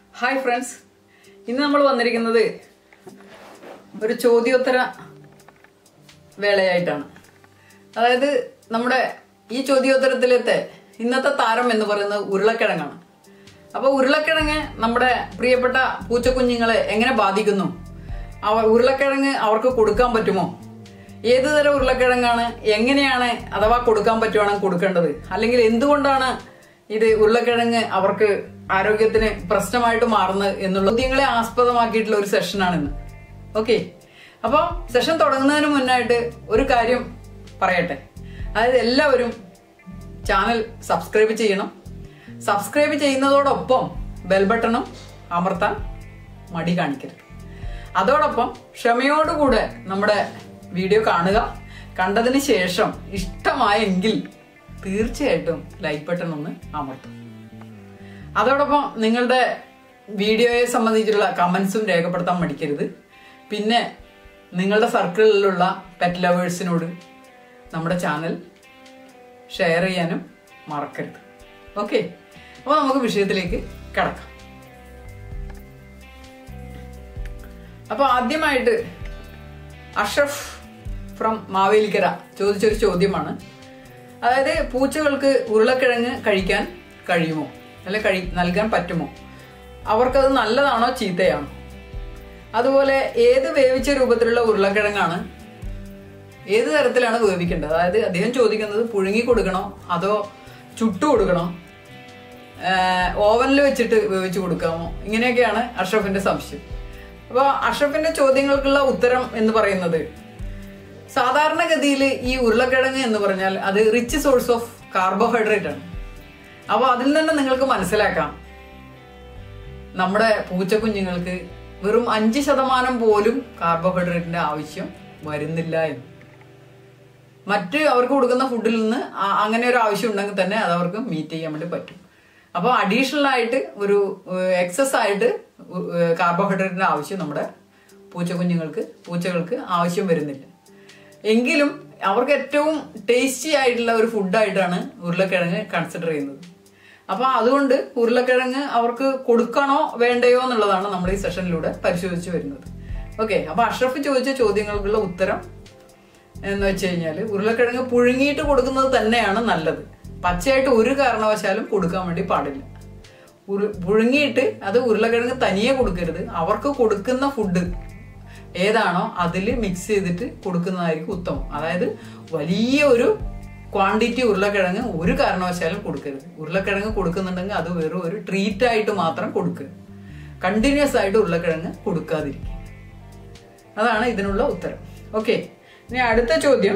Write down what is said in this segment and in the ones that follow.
hi friends ഇന്ന് നമ്മൾ വന്നിരിക്കുന്നത് ഒരു ചോദ്യോത്തര വേളയായിട്ടാണ് അതായത് നമ്മുടെ ഈ ചോദ്യോത്തരത്തിലത്തെ ഇന്നത്തെ താരം എന്ന് പറയുന്നത് ഉരുളക്കിഴങ്ങാണ് അപ്പൊ ഉരുളക്കിഴങ്ങ് നമ്മുടെ പ്രിയപ്പെട്ട പൂച്ചക്കുഞ്ഞുങ്ങളെ എങ്ങനെ ബാധിക്കുന്നു അവർ ഉരുളക്കിഴങ്ങ് അവർക്ക് കൊടുക്കാൻ പറ്റുമോ ഏത് തരം ഉരുളക്കിഴങ്ങാണ് എങ്ങനെയാണ് അഥവാ കൊടുക്കാൻ പറ്റുവാണെങ്കിൽ കൊടുക്കേണ്ടത് അല്ലെങ്കിൽ എന്തുകൊണ്ടാണ് ഇത് ഉരുളക്കിഴങ്ങ് അവർക്ക് ആരോഗ്യത്തിന് പ്രശ്നമായിട്ട് മാറുന്നത് എന്നുള്ള ചോദ്യങ്ങളെ ആസ്പദമാക്കിയിട്ടുള്ള ഒരു സെഷനാണ് ഇന്ന് ഓക്കെ അപ്പോൾ സെഷൻ തുടങ്ങുന്നതിന് മുന്നായിട്ട് ഒരു കാര്യം പറയട്ടെ അതായത് എല്ലാവരും ചാനൽ സബ്സ്ക്രൈബ് ചെയ്യണം സബ്സ്ക്രൈബ് ചെയ്യുന്നതോടൊപ്പം ബെൽ ബട്ടണും അമർത്താൻ മടി കാണിക്കരുത് അതോടൊപ്പം ക്ഷമയോടുകൂടെ നമ്മുടെ വീഡിയോ കാണുക കണ്ടതിന് ശേഷം ഇഷ്ടമായെങ്കിൽ തീർച്ചയായിട്ടും ലൈക്ക് ബട്ടൺ ഒന്ന് അമർത്തും അതോടൊപ്പം നിങ്ങളുടെ വീഡിയോയെ സംബന്ധിച്ചുള്ള കമന്റ്സും രേഖപ്പെടുത്താൻ മടിക്കരുത് പിന്നെ നിങ്ങളുടെ സർക്കിളിലുള്ള പെറ്റ് ലവേഴ്സിനോട് നമ്മുടെ ചാനൽ ഷെയർ ചെയ്യാനും മറക്കരുത് ഓക്കെ അപ്പോൾ നമുക്ക് വിഷയത്തിലേക്ക് കടക്കാം അപ്പോൾ ആദ്യമായിട്ട് അഷഫ് ഫ്രം മാവേലിക്കര ചോദിച്ചൊരു ചോദ്യമാണ് അതായത് പൂച്ചകൾക്ക് ഉരുളക്കിഴങ്ങ് കഴിക്കാൻ കഴിയുമോ അല്ലെ കഴി നൽകാൻ പറ്റുമോ അവർക്കത് നല്ലതാണോ ചീത്തയാണോ അതുപോലെ ഏത് വേവിച്ച രൂപത്തിലുള്ള ഉരുളക്കിഴങ്ങാണ് ഏത് തരത്തിലാണ് വേവിക്കേണ്ടത് അതായത് അദ്ദേഹം ചോദിക്കുന്നത് പുഴുങ്ങി കൊടുക്കണോ അതോ ചുട്ടു കൊടുക്കണോ ഓവനിൽ വെച്ചിട്ട് വേവിച്ച് കൊടുക്കാമോ ഇങ്ങനെയൊക്കെയാണ് അഷ്റഫിന്റെ സംശയം അപ്പോൾ അഷ്റഫിന്റെ ചോദ്യങ്ങൾക്കുള്ള ഉത്തരം എന്ന് പറയുന്നത് സാധാരണഗതിയിൽ ഈ ഉരുളക്കിഴങ്ങ് എന്ന് പറഞ്ഞാൽ അത് റിച്ച് സോഴ്സ് ഓഫ് കാർബോഹൈഡ്രേറ്റ് ആണ് അപ്പോൾ അതിൽ നിന്ന് നിങ്ങൾക്ക് മനസ്സിലാക്കാം നമ്മുടെ പൂച്ചക്കുഞ്ഞുങ്ങൾക്ക് വെറും അഞ്ച് ശതമാനം പോലും കാർബോഹൈഡ്രേറ്റിന്റെ ആവശ്യം വരുന്നില്ല എന്ന് മറ്റ് അവർക്ക് കൊടുക്കുന്ന ഫുഡിൽ നിന്ന് ആ- അങ്ങനെ ഒരു ആവശ്യം ഉണ്ടെങ്കിൽ തന്നെ അത് അവർക്ക് മീറ്റ് ചെയ്യാൻ വേണ്ടി പറ്റും അപ്പോൾ അഡീഷണൽ ആയിട്ട് ഒരു എക്സസ് ആയിട്ട് കാർബോഹൈഡ്രേറ്റിന്റെ ആവശ്യം നമ്മുടെ പൂച്ചക്കുഞ്ഞുങ്ങൾക്ക് പൂച്ചകൾക്ക് ആവശ്യം വരുന്നില്ല എങ്കിലും അവർക്ക് ഏറ്റവും ടേസ്റ്റി ആയിട്ടുള്ള ഒരു ഫുഡായിട്ടാണ് ഉരുളക്കിഴങ്ങ് കൺസിഡർ ചെയ്യുന്നത് അപ്പൊ അതുകൊണ്ട് ഉരുളക്കിഴങ്ങ് അവർക്ക് കൊടുക്കണോ വേണ്ടയോ എന്നുള്ളതാണ് നമ്മൾ ഈ സെഷനിലൂടെ പരിശോധിച്ചു വരുന്നത് ഓക്കെ അപ്പൊ അഷ്റഫ് ചോദിച്ച ചോദ്യങ്ങൾക്കുള്ള ഉത്തരം എന്ന് വെച്ച് കഴിഞ്ഞാൽ ഉരുളക്കിഴങ്ങ് പുഴുങ്ങിയിട്ട് കൊടുക്കുന്നത് തന്നെയാണ് നല്ലത് പച്ചയായിട്ട് ഒരു കാരണവശാലും കൊടുക്കാൻ വേണ്ടി പാടില്ല ഉരു പുഴുങ്ങിയിട്ട് അത് ഉരുളക്കിഴങ്ങ് തനിയെ കൊടുക്കരുത് അവർക്ക് കൊടുക്കുന്ന ഫുഡ് ഏതാണോ അതിൽ മിക്സ് ചെയ്തിട്ട് കൊടുക്കുന്നതായിരിക്കും ഉത്തമം അതായത് വലിയ ഒരു ക്വാണ്ടിറ്റി ഉരുളക്കിഴങ്ങ് ഒരു കാരണവശാലും കൊടുക്കരുത് ഉരുളക്കിഴങ്ങ് കൊടുക്കുന്നുണ്ടെങ്കിൽ അത് വെറും ഒരു ട്രീറ്റ് ആയിട്ട് മാത്രം കൊടുക്കുക കണ്ടിന്യൂസ് ആയിട്ട് ഉരുളക്കിഴങ്ങ് കൊടുക്കാതിരിക്കുക അതാണ് ഇതിനുള്ള ഉത്തരം ഓക്കെ ഇനി അടുത്ത ചോദ്യം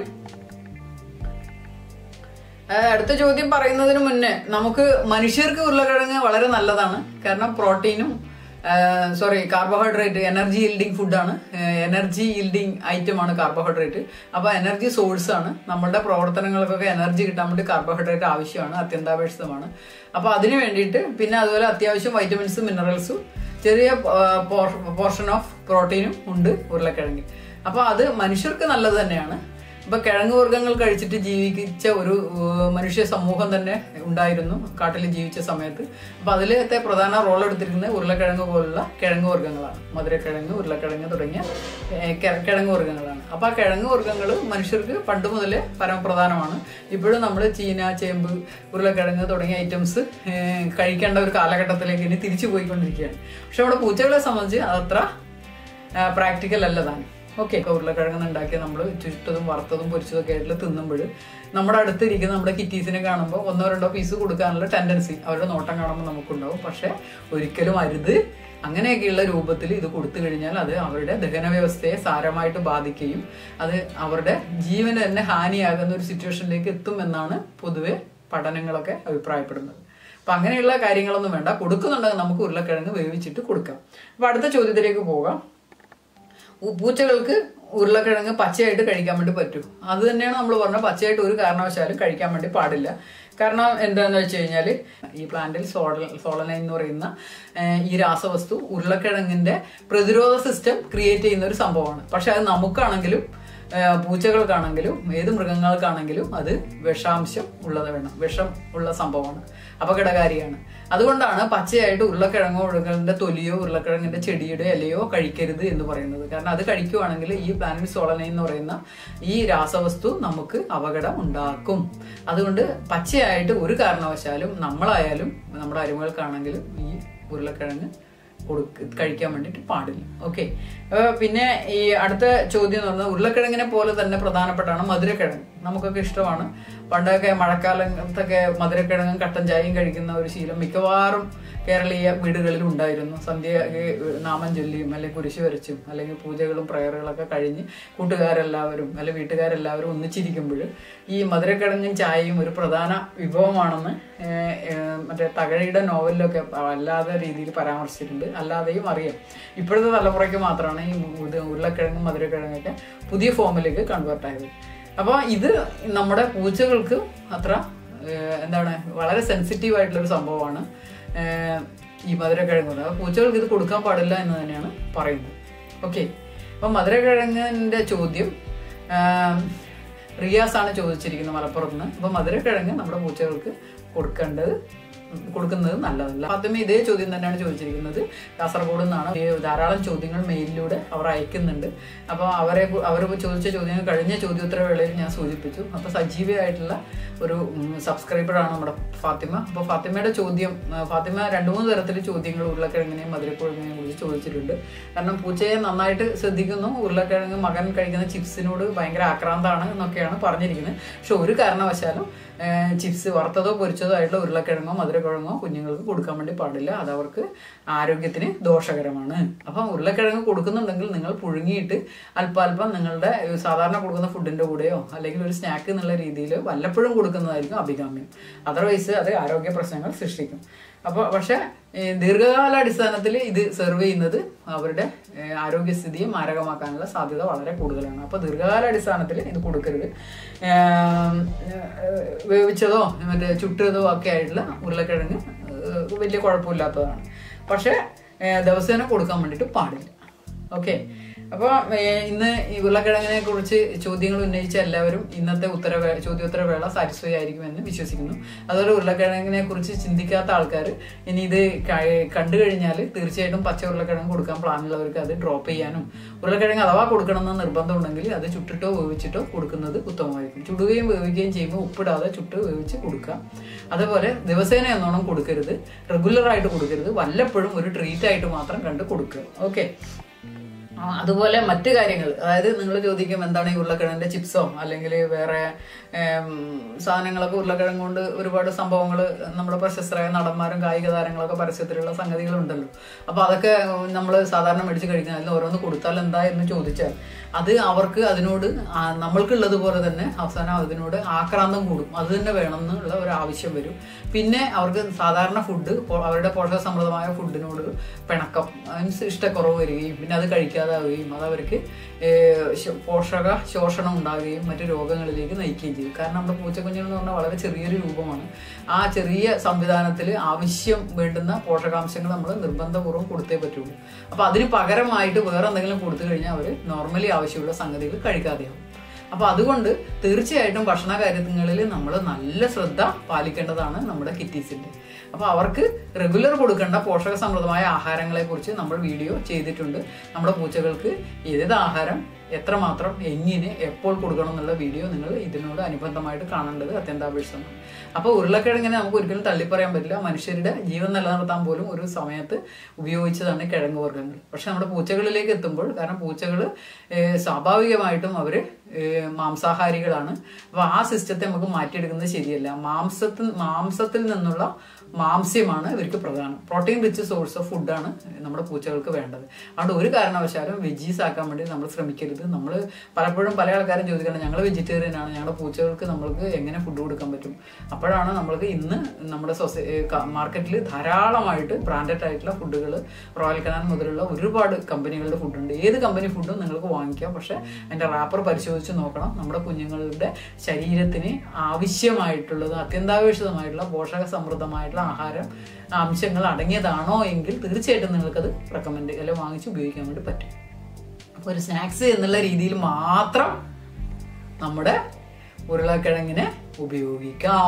ആ, അടുത്ത ചോദ്യം പറയുന്നതിന് മുന്നേ നമുക്ക് മനുഷ്യർക്ക് ഉരുളക്കിഴങ്ങ് വളരെ നല്ലതാണ് കാരണം പ്രോട്ടീനും സോറി കാർബോഹൈഡ്രേറ്റ് എനർജി ഇൽഡിങ് ഫുഡാണ് എനർജി ഇൽഡിങ് ഐറ്റം ആണ് കാർബോഹൈഡ്രേറ്റ് അപ്പോൾ എനർജി സോഴ്സ് ആണ് നമ്മളുടെ പ്രവർത്തനങ്ങൾക്കൊക്കെ എനർജി കിട്ടാൻ വേണ്ടി കാർബോഹൈഡ്രേറ്റ് ആവശ്യമാണ് അത്യന്താപേക്ഷിതമാണ് അപ്പോൾ അതിന് വേണ്ടിയിട്ട് പിന്നെ അതുപോലെ അത്യാവശ്യം വൈറ്റമിൻസും മിനറൽസും ചെറിയ പോർഷൻ ഓഫ് പ്രോട്ടീനും ഉണ്ട് ഉരുളക്കിഴങ്ങിൽ അപ്പോൾ അത് മനുഷ്യർക്ക് നല്ലത് തന്നെയാണ് ഇപ്പൊ കിഴങ്ങ് വർഗ്ഗങ്ങൾ കഴിച്ചിട്ട് ജീവിച്ച ഒരു ഏഹ്, മനുഷ്യ സമൂഹം തന്നെ ഉണ്ടായിരുന്നു കാട്ടിൽ ജീവിച്ച സമയത്ത് അപ്പൊ അതിലത്തെ പ്രധാന റോൾ എടുത്തിരിക്കുന്നത് ഉരുളക്കിഴങ്ങ് പോലുള്ള കിഴങ്ങ് വർഗ്ഗങ്ങളാണ് മധുരക്കിഴങ്ങ് ഉരുളക്കിഴങ്ങ് തുടങ്ങിയ ഏഹ്, കെ- കിഴങ്ങ് വർഗ്ഗങ്ങളാണ് അപ്പൊ ആ കിഴങ്ങ് വർഗ്ഗങ്ങൾ മനുഷ്യർക്ക് പണ്ട് മുതലേ പരമപ്രധാനമാണ് ഇപ്പോഴും നമ്മൾ ചീന ചേമ്പ് ഉരുളക്കിഴങ്ങ് തുടങ്ങിയ ഐറ്റംസ് കഴിക്കേണ്ട ഒരു കാലഘട്ടത്തിലേക്ക് ഇനി തിരിച്ചു പോയിക്കൊണ്ടിരിക്കുകയാണ് പക്ഷെ അവിടെ പൂച്ചകളെ സംബന്ധിച്ച് അതത്ര പ്രാക്ടിക്കൽ അല്ല താനും ഓക്കെ ഉരുളക്കിഴങ്ങ് ഉണ്ടാക്കി നമ്മൾ ചുട്ടതും വറുത്തതും പൊരിച്ചതും ഒക്കെ ആയിട്ട് തിന്നുമ്പോൾ നമ്മുടെ അടുത്തിരിക്കുന്ന നമ്മുടെ കിറ്റീസിനെ കാണുമ്പോൾ ഒന്നോ രണ്ടോ പീസ് കൊടുക്കാനുള്ള ടെൻഡൻസി അവരുടെ നോട്ടം കാണുമ്പോൾ നമുക്കുണ്ടാവും പക്ഷെ ഒരിക്കലും അരുത് അങ്ങനെയൊക്കെയുള്ള രൂപത്തിൽ ഇത് കൊടുത്തു കഴിഞ്ഞാൽ അത് അവരുടെ ദഹന വ്യവസ്ഥയെ സാരമായിട്ട് ബാധിക്കുകയും അത് അവരുടെ ജീവന് തന്നെ ഹാനിയാകുന്ന ഒരു സിറ്റുവേഷനിലേക്ക് എത്തും എന്നാണ് പൊതുവെ പഠനങ്ങളൊക്കെ അഭിപ്രായപ്പെടുന്നത് അപ്പൊ അങ്ങനെയുള്ള കാര്യങ്ങളൊന്നും വേണ്ട കൊടുക്കുന്നുണ്ടെങ്കിൽ നമുക്ക് ഉരുളക്കിഴങ്ങ് വേവിച്ചിട്ട് കൊടുക്കാം അപ്പൊ അടുത്ത ചോദ്യത്തിലേക്ക് പോകാം ഉ- പൂച്ചകൾക്ക് ഉരുളക്കിഴങ്ങ് പച്ചയായിട്ട് കഴിക്കാൻ വേണ്ടി പറ്റും അത് തന്നെയാണ് നമ്മൾ പറഞ്ഞത് പച്ചയായിട്ട് ഒരു കാരണവശാലും കഴിക്കാൻ വേണ്ടി പാടില്ല കാരണം എന്താന്ന് വെച്ച് കഴിഞ്ഞാൽ ഈ പ്ലാന്റിൽ സോള സോളനൈൻ എന്ന് പറയുന്ന ഏഹ്, ഈ രാസവസ്തു ഉരുളക്കിഴങ്ങിന്റെ പ്രതിരോധ സിസ്റ്റം ക്രിയേറ്റ് ചെയ്യുന്ന ഒരു സംഭവമാണ് പക്ഷെ അത് നമുക്കാണെങ്കിലും ഏഹ്, പൂച്ചകൾക്കാണെങ്കിലും ഏത് മൃഗങ്ങൾക്കാണെങ്കിലും അത് വിഷാംശം ഉള്ളത് വേണം വിഷം ഉള്ള സംഭവമാണ് അപകടകാരിയാണ് അതുകൊണ്ടാണ് പച്ചയായിട്ട് ഉരുളക്കിഴങ്ങോ ഉരുളക്കിഴങ്ങിന്റെ തൊലിയോ ഉരുളക്കിഴങ്ങിന്റെ ചെടിയുടെ ഇലയോ കഴിക്കരുത് എന്ന് പറയുന്നത് കാരണം അത് കഴിക്കുവാണെങ്കിൽ ഈ പ്ലാനറ്റ് സോളനൈൻ എന്ന് പറയുന്ന ഈ രാസവസ്തു നമുക്ക് അപകടം ഉണ്ടാക്കും അതുകൊണ്ട് പച്ചയായിട്ട് ഒരു കാരണവശാലും നമ്മളായാലും നമ്മുടെ അരുമകൾക്കാണെങ്കിലും ഈ ഉരുളക്കിഴങ്ങ് കൊടുക്ക കഴിക്കാൻ വേണ്ടിയിട്ട് പാടില്ല ഓക്കെ പിന്നെ ഈ അടുത്ത ചോദ്യം എന്ന് പറഞ്ഞാൽ ഉരുളക്കിഴങ്ങിനെ പോലെ തന്നെ പ്രധാനപ്പെട്ടാണ് മധുരക്കിഴങ്ങ് നമുക്കൊക്കെ ഇഷ്ടമാണ് പണ്ടൊക്കെ മഴക്കാലത്തൊക്കെ മധുരക്കിഴങ്ങും കട്ടൻ ചായയും കഴിക്കുന്ന ഒരു ശീലം മിക്കവാറും കേരളീയ വീടുകളിൽ ഉണ്ടായിരുന്നു സന്ധ്യ ഈ നാമം ചൊല്ലിയും അല്ലെങ്കിൽ കുരിശ് വരച്ചും അല്ലെങ്കിൽ പൂജകളും പ്രയറുകളൊക്കെ കഴിഞ്ഞ് കൂട്ടുകാരെല്ലാവരും അല്ലെങ്കിൽ വീട്ടുകാരെല്ലാവരും ഒന്നിച്ചിരിക്കുമ്പോൾ ഈ മധുരക്കിഴങ്ങും ചായയും ഒരു പ്രധാന വിഭവമാണെന്ന് ഏഹ്, ഏഹ്, മറ്റേ തകഴിയുടെ നോവലിലൊക്കെ അല്ലാതെ രീതിയിൽ പരാമർശിച്ചിട്ടുണ്ട് അല്ലാതെയും അറിയാം ഇപ്പോഴത്തെ തലമുറയ്ക്ക് മാത്രമാണ് ഈ ഇത് ഉരുളക്കിഴങ്ങും മധുരക്കിഴങ്ങൊക്കെ പുതിയ ഫോമിലേക്ക് കൺവേർട്ട് ആയത് അപ്പോൾ ഇത് നമ്മുടെ പൂച്ചകൾക്ക് അത്ര ഏഹ്, എന്താണ് വളരെ സെൻസിറ്റീവ് ആയിട്ടുള്ള ഒരു സംഭവമാണ് ഏഹ്, ഈ മധുരക്കിഴങ്ങ് അപ്പോൾ പൂച്ചകൾക്ക് ഇത് കൊടുക്കാൻ പാടില്ല എന്ന് തന്നെയാണ് പറയുന്നത് ഓക്കെ അപ്പം മധുരക്കിഴങ്ങിന്റെ ചോദ്യം ആം, റിയാസ് ആണ് ചോദിച്ചിരിക്കുന്നത് മലപ്പുറത്ത് നിന്ന് അപ്പം മധുരക്കിഴങ്ങ് നമ്മുടെ പൂച്ചകൾക്ക് കൊടുക്കേണ്ടത് കൊടുക്കുന്നത് നല്ലതല്ല ആദ്യമേ ഇതേ ചോദ്യം തന്നെയാണ് ചോദിച്ചിരിക്കുന്നത് കാസർഗോഡ് നിന്നാണ് ഈ ധാരാളം ചോദ്യങ്ങൾ മെയിലിലൂടെ അവർ അയക്കുന്നുണ്ട് അപ്പോൾ അവരെ കു- അവർ ചോദിച്ച ചോദ്യങ്ങൾ കഴിഞ്ഞ ചോദ്യോത്തര വേളയിൽ ഞാൻ സൂചിപ്പിച്ചു അപ്പോൾ സജീവമായിട്ടുള്ള ഒരു സബ്സ്ക്രൈബറാണ് നമ്മുടെ ഫാത്തിമ അപ്പോൾ ഫാത്തിമയുടെ ചോദ്യം ആ, ഫാത്തിമ രണ്ട് മൂന്ന് തരത്തിൽ ചോദ്യങ്ങൾ ഉരുളക്കിഴങ്ങിനെയും മധുരക്കിഴങ്ങിനെയും കുറിച്ച് ചോദിച്ചിട്ടുണ്ട് കാരണം പൂച്ചയെ നന്നായിട്ട് ശ്രദ്ധിക്കുന്നു ഉരുളക്കിഴങ്ങ് മകൻ കഴിക്കുന്ന ചിപ്സിനോട് ഭയങ്കര ആക്രാന്താണ് എന്നൊക്കെയാണ് പറഞ്ഞിരിക്കുന്നത് പക്ഷെ ഒരു കാരണവശാലും ചിപ്സ് വറുത്തതോ പൊരിച്ചതോ ആയിട്ടുള്ള ഉരുളക്കിഴങ്ങോ മധുരക്കിഴങ്ങോ കുഞ്ഞുങ്ങൾക്ക് കൊടുക്കാൻ വേണ്ടി പാടില്ല അത് അവർക്ക് ആരോഗ്യത്തിന് ദോഷകരമാണ് അപ്പം ഉരുളക്കിഴങ്ങ് കൊടുക്കുന്നുണ്ടെങ്കിൽ നിങ്ങൾ പുഴുങ്ങിയിട്ട് അല്പാൽപ്പം നിങ്ങളുടെ ഏഹ്, സാധാരണ കൊടുക്കുന്ന ഫുഡിന്റെ കൂടെയോ അല്ലെങ്കിൽ ഒരു സ്നാക്ക് എന്നുള്ള രീതിയിൽ വല്ലപ്പോഴും കൊടുക്കുന്നതായിരിക്കും അഭികാമ്യം അതർവൈസ് അത് ആരോഗ്യ പ്രശ്നങ്ങൾ സൃഷ്ടിക്കും അപ്പോൾ പക്ഷേ ഏഹ്, ദീർഘകാലാടിസ്ഥാനത്തിൽ ഇത് സെർവ് ചെയ്യുന്നത് അവരുടെ ഏഹ്, ആരോഗ്യസ്ഥിതിയെ മാരകമാക്കാനുള്ള സാധ്യത വളരെ കൂടുതലാണ് അപ്പോൾ ദീർഘകാലാടിസ്ഥാനത്തിൽ ഇത് കൊടുക്കരുത് ഏഹ്, ഏഹ്, വേവിച്ചതോ മറ്റേ ചുട്ടതോ ഒക്കെ ആയിട്ടുള്ള ഉരുളക്കിഴങ്ങ് ഏഹ്, വലിയ കുഴപ്പമില്ലാത്തതാണ് പക്ഷേ ഏഹ്, ദിവസേന കൊടുക്കാൻ വേണ്ടിയിട്ട് പാടില്ല ഓക്കെ അപ്പോൾ ഇന്ന് ഈ ഉരുളക്കിഴങ്ങിനെ കുറിച്ച് ചോദ്യങ്ങൾ ഉന്നയിച്ച എല്ലാവരും ഇന്നത്തെ ഉത്തരവേ ചോദ്യോത്തര വേള സാറ്റിസ്ഫൈ ആയിരിക്കുമെന്ന് വിശ്വസിക്കുന്നു അതുപോലെ ഉരുളക്കിഴങ്ങിനെ കുറിച്ച് ചിന്തിക്കാത്ത ആൾക്കാർ ഇനി ഇത് ക- കണ്ടു കഴിഞ്ഞാൽ തീർച്ചയായിട്ടും പച്ച ഉരുളക്കിഴങ്ങ് കൊടുക്കാൻ പ്ലാനുള്ളവർക്ക് അത് ഡ്രോപ്പ് ചെയ്യാനും ഉരുളക്കിഴങ്ങ് അഥവാ കൊടുക്കണമെന്ന് നിർബന്ധമുണ്ടെങ്കിൽ അത് ചുട്ടിട്ടോ വേവിച്ചിട്ടോ കൊടുക്കുന്നത് ഉത്തമമായിരിക്കും ചുടുകയും വേവിക്കുകയും ചെയ്യുമ്പോൾ ഉപ്പിടാതെ ചുട്ട് വേവിച്ച് കൊടുക്കുക അതുപോലെ ദിവസേന എന്നോണം കൊടുക്കരുത് റെഗുലർ ആയിട്ട് കൊടുക്കരുത് വല്ലപ്പോഴും ഒരു ട്രീറ്റ് ആയിട്ട് മാത്രം കണ്ട് കൊടുക്കുക ഓക്കെ ആ, അതുപോലെ മറ്റു കാര്യങ്ങൾ അതായത് നിങ്ങൾ ചോദിക്കും എന്താണ് ഈ ഉരുളക്കിഴങ്ങിന്റെ ചിപ്സോ അല്ലെങ്കിൽ വേറെ ഏം, സാധനങ്ങളൊക്കെ ഉരുളക്കിഴങ്ങ് കൊണ്ട് ഒരുപാട് സംഭവങ്ങൾ നമ്മുടെ പ്രശസ്തരായ നടന്മാരും കായിക താരങ്ങളൊക്കെ പരസ്യത്തിലുള്ള സംഗതികളുണ്ടല്ലോ അപ്പൊ അതൊക്കെ നമ്മൾ സാധാരണ മേടിച്ച് കഴിക്കുന്ന അതിൽ ഓരോന്ന് കൊടുത്താൽ എന്താ എന്ന് ചോദിച്ചാൽ അത് അവർക്ക് അതിനോട് ആ നമ്മൾക്കുള്ളത് പോലെ തന്നെ അവസാനം അതിനോട് ആക്രാന്തം കൂടും അത് തന്നെ വേണം എന്നുള്ള ഒരു ആവശ്യം വരും പിന്നെ അവർക്ക് സാധാരണ ഫുഡ് അവരുടെ പോഷക സമൃദ്ധമായ ഫുഡിനോട് പിണക്കം മീൻസ് ഇഷ്ടക്കുറവ് വരികയും പിന്നെ അത് കഴിക്കാതാവുകയും അത് അവർക്ക് ഏഹ്, ശ- പോഷക ശോഷണം ഉണ്ടാകുകയും മറ്റു രോഗങ്ങളിലേക്ക് നയിക്കുകയും ചെയ്യും കാരണം നമ്മുടെ പൂച്ചക്കുഞ്ഞുങ്ങൾ എന്ന് പറഞ്ഞാൽ വളരെ ചെറിയൊരു രൂപമാണ് ആ ചെറിയ സംവിധാനത്തിൽ ആവശ്യം വേണ്ടുന്ന പോഷകാംശങ്ങൾ നമ്മൾ നിർബന്ധപൂർവ്വം കൊടുത്തേ പറ്റുള്ളൂ അപ്പോൾ അതിന് പകരമായിട്ട് വേറെ എന്തെങ്കിലും കൊടുത്തു കഴിഞ്ഞാൽ അവർ നോർമലി ആവശ്യമുള്ള സംഗതികൾ കഴിക്കാതെയാവും അപ്പൊ അതുകൊണ്ട് തീർച്ചയായിട്ടും ഭക്ഷണ കാര്യങ്ങളിൽ നമ്മൾ നല്ല ശ്രദ്ധ പാലിക്കേണ്ടതാണ് നമ്മുടെ കിറ്റീസിന്റെ അപ്പൊ അവർക്ക് റെഗുലർ കൊടുക്കേണ്ട പോഷക സമൃദ്ധമായ ആഹാരങ്ങളെ കുറിച്ച് നമ്മൾ വീഡിയോ ചെയ്തിട്ടുണ്ട് നമ്മുടെ പൂച്ചകൾക്ക് ഏത് ആഹാരം എത്രമാത്രം എങ്ങനെ എപ്പോൾ കൊടുക്കണം എന്നുള്ള വീഡിയോ നിങ്ങൾ ഇതിനോട് അനുബന്ധമായിട്ട് കാണേണ്ടത് അത്യന്താപേക്ഷിതമാണ് അപ്പോൾ ഉരുളക്കിഴങ്ങിനെ നമുക്ക് ഒരിക്കലും തള്ളിപ്പറയാൻ പറ്റില്ല മനുഷ്യരുടെ ജീവൻ നിലനിർത്താൻ പോലും ഒരു സമയത്ത് ഉപയോഗിച്ചതാണ് കിഴങ്ങ് വർഗ്ഗങ്ങൾ പക്ഷെ നമ്മുടെ പൂച്ചകളിലേക്ക് എത്തുമ്പോൾ കാരണം പൂച്ചകൾ സ്വാഭാവികമായിട്ടും അവർ മാംസാഹാരികളാണ് അപ്പോൾ ആ സിസ്റ്റത്തെ നമുക്ക് മാറ്റിയെടുക്കുന്നത് ശരിയല്ല മാംസത്തിൽ മാംസത്തിൽ നിന്നുള്ള മാംസ്യമാണ് ഇവർക്ക് പ്രധാനം പ്രോട്ടീൻ റിച്ച് സോഴ്സ് ഓഫ് ഫുഡാണ് നമ്മുടെ പൂച്ചകൾക്ക് വേണ്ടത് അതുകൊണ്ട് ഒരു കാരണവശാലും വെജീസ് ആക്കാൻ വേണ്ടി നമ്മൾ ശ്രമിക്കരുത് നമ്മൾ പലപ്പോഴും പല ആൾക്കാരും ചോദിക്കണം ഞങ്ങൾ വെജിറ്റേറിയൻ ആണ് ഞങ്ങളുടെ പൂച്ചകൾക്ക് നമ്മൾക്ക് എങ്ങനെ ഫുഡ് കൊടുക്കാൻ പറ്റും അപ്പോഴാണ് നമ്മൾക്ക് ഇന്ന് നമ്മുടെ സൊസൈ മാർക്കറ്റിൽ ധാരാളമായിട്ട് ബ്രാൻഡഡ് ആയിട്ടുള്ള ഫുഡുകൾ റോയൽ കനാൽ മുതലുള്ള ഒരുപാട് കമ്പനികളുടെ ഫുഡുണ്ട് ഏത് കമ്പനി ഫുഡും നിങ്ങൾക്ക് വാങ്ങിക്കാം പക്ഷെ അതിന്റെ റാപ്പർ പരിശോധിച്ച് നോക്കണം നമ്മുടെ കുഞ്ഞുങ്ങളുടെ ശരീരത്തിന് ആവശ്യമായിട്ടുള്ളത് അത്യന്താപേക്ഷിതമായിട്ടുള്ള പോഷക സമൃദ്ധമായിട്ടുള്ള ആഹാരം അംശങ്ങൾ അടങ്ങിയതാണോ എങ്കിൽ തീർച്ചയായിട്ടും നിങ്ങൾക്കത് റെക്കമെൻഡ് അല്ലെങ്കിൽ വാങ്ങിച്ച് ഉപയോഗിക്കാൻ വേണ്ടി പറ്റും അപ്പോൾ ഒരു സ്നാക്സ് എന്നുള്ള രീതിയിൽ മാത്രം നമ്മുടെ ഉരുളക്കിഴങ്ങിനെ ഉപയോഗിക്കാം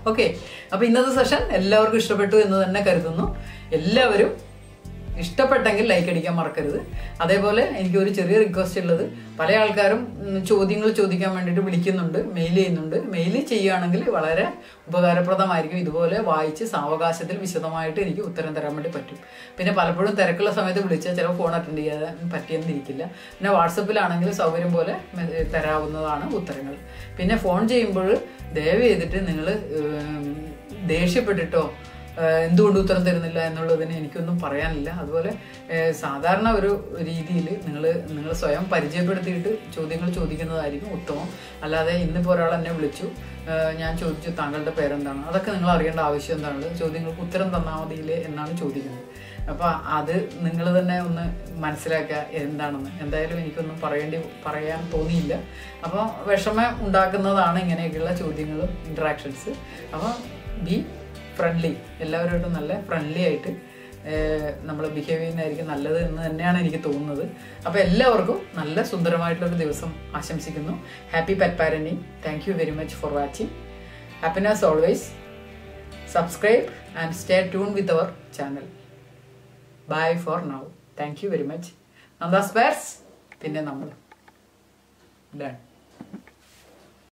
ഓക്കെ അപ്പൊ ഇന്നത്തെ സെഷൻ എല്ലാവർക്കും ഇഷ്ടപ്പെട്ടു എന്ന് തന്നെ കരുതുന്നു എല്ലാവരും ഇഷ്ടപ്പെട്ടെങ്കിൽ ലൈക്ക് അടിക്കാൻ മറക്കരുത് അതേപോലെ എനിക്ക് ഒരു ചെറിയ റിക്വസ്റ്റ് ഉള്ളത് പല ആൾക്കാരും ഉം, ചോദ്യങ്ങൾ ചോദിക്കാൻ വേണ്ടിയിട്ട് വിളിക്കുന്നുണ്ട് മെയിൽ ചെയ്യുന്നുണ്ട് മെയിൽ ചെയ്യുകയാണെങ്കിൽ വളരെ ഉപകാരപ്രദമായിരിക്കും ഇതുപോലെ വായിച്ച് സാവകാശത്തിൽ വിശദമായിട്ട് എനിക്ക് ഉത്തരം തരാൻ വേണ്ടി പറ്റും പിന്നെ പലപ്പോഴും തിരക്കുള്ള സമയത്ത് വിളിച്ചാൽ ചിലപ്പോൾ ഫോൺ അറ്റൻഡ് ചെയ്യാൻ പറ്റിയെന്നിരിക്കില്ല പിന്നെ വാട്സപ്പിലാണെങ്കിൽ സൗകര്യം പോലെ മെ- തരാവുന്നതാണ് ഉത്തരങ്ങൾ പിന്നെ ഫോൺ ചെയ്യുമ്പോൾ ദയവ് ചെയ്തിട്ട് നിങ്ങൾ ദേഷ്യപ്പെട്ടിട്ടോ ഏഹ് എന്തുകൊണ്ട് ഉത്തരം തരുന്നില്ല എന്നുള്ളതിന് എനിക്കൊന്നും പറയാനില്ല അതുപോലെ ഏഹ് സാധാരണ ഒരു രീതിയിൽ നിങ്ങൾ നിങ്ങൾ സ്വയം പരിചയപ്പെടുത്തിയിട്ട് ചോദ്യങ്ങൾ ചോദിക്കുന്നതായിരിക്കും ഉത്തമം അല്ലാതെ ഇന്നിപ്പോൾ ഒരാൾ എന്നെ വിളിച്ചു ഏഹ് ഞാൻ ചോദിച്ചു താങ്കളുടെ പേരെന്താണ് അതൊക്കെ നിങ്ങൾ അറിയേണ്ട ആവശ്യം എന്താണ് ചോദ്യങ്ങൾക്ക് ഉത്തരം തന്നാൽ മതിയില്ലേ എന്നാണ് ചോദിക്കുന്നത് അപ്പോൾ അത് നിങ്ങൾ തന്നെ ഒന്ന് മനസ്സിലാക്കുക എന്താണെന്ന് എന്തായാലും എനിക്കൊന്നും പറയേണ്ടി പറയാൻ തോന്നിയില്ല അപ്പോൾ വിഷമം ഉണ്ടാക്കുന്നതാണ് ഇങ്ങനെയൊക്കെയുള്ള ചോദ്യങ്ങളും ഇൻട്രാക്ഷൻസ് അപ്പോൾ ബി ഫ്രണ്ട്ലി എല്ലാവരുമായിട്ടും നല്ല ഫ്രണ്ട്ലി ആയിട്ട് നമ്മൾ ബിഹേവ് ചെയ്യുന്നതായിരിക്കും നല്ലത് എന്ന് തന്നെയാണ് എനിക്ക് തോന്നുന്നത് അപ്പോൾ എല്ലാവർക്കും നല്ല സുന്ദരമായിട്ടുള്ളൊരു ദിവസം ആശംസിക്കുന്നു happy pet parenting thank you very much for watching happiness always subscribe and stay tune with our channel bye for now thank you very much Nanda's purrs പിന്നെ നമ്മൾ ഡൺ